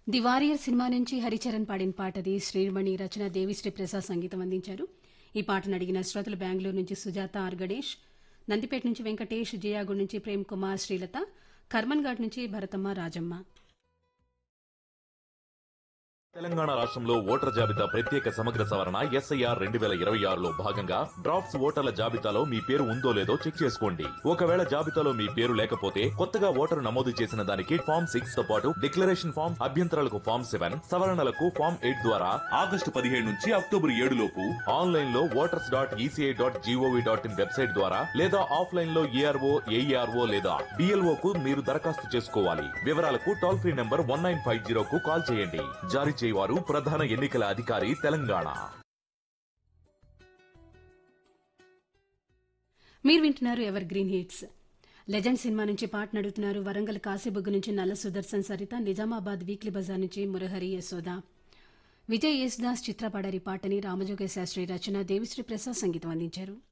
the warrior cinema నుంచి హరిచరణ్ పాడిన పాటది శ్రీమణి రచన దేవిశ్రీ ప్రసాద్ సంగీతం అందించారు ఈ పాటను అడిగిన శ్రోతలు బెంగళూరు నుంచి సుజాత ఆర్ గణేష్ నందిపేట నుంచి వెంకటేష్ జియాగూడ్ నుంచి ప్రేమ్ కుమార్ శ్రీలత కర్మన్ ఘాట్ నుంచి భరతమ్మ రాజమ్మ తెలంగాణ రాష్ట్రంలో ఓటర్ జాబితా ప్రత్యేక సమగ్ర సవరణ ఎస్ఐఆర్ రెండు వేల ఇరవై ఆరులో భాగంగా డ్రాఫ్ట్స్ ఓటర్ల జాబితాలో మీ పేరు ఉందో లేదో చెక్ చేసుకోండి ఒకవేళ జాబితాలో మీ పేరు లేకపోతే కొత్తగా ఓటరు నమోదు చేసిన దానికి ఫామ్ సిక్స్ తో పాటు డిక్లరేషన్ ఫామ్ అభ్యంతరాలకు ఫామ్ సెవెన్ సవరణలకు ఫామ్ ఎయిట్ ద్వారా ఆగస్టు పదిహేడు నుంచి అక్టోబర్ ఏడు లోపు ఆన్లైన్ లో voters dot ECI dot GOV dot in website ద్వారా లేదా ఆఫ్లైన్ లో ఏఆర్ఓ ఏఈఆర్ఓ లేదా బిఎల్ఓ కు మీరు దరఖాస్తు చేసుకోవాలి వివరాలకు toll free number one nine five zero కు కాల్ చేయండి జారీ చేయవారు ప్రధాన ఎన్నికల అధికారి తెలంగాణ మీరు వింటున్నారు ever green hits legend cinema నుంచి పాటను అడుగుతున్నారు వరంగల్ కాశీబుగ్గు నుంచి నల్ల సుదర్శన్ సరిత నిజామాబాద్ వీక్లీ బజార్ నుంచి మురహరి యశోద విజయ్ యేసుదాస్ చిత్రపడారి పాటని రామజోగ శాస్త్రి రచన దేవిశ్రీ ప్రసాద్ సంగీతం అందించారు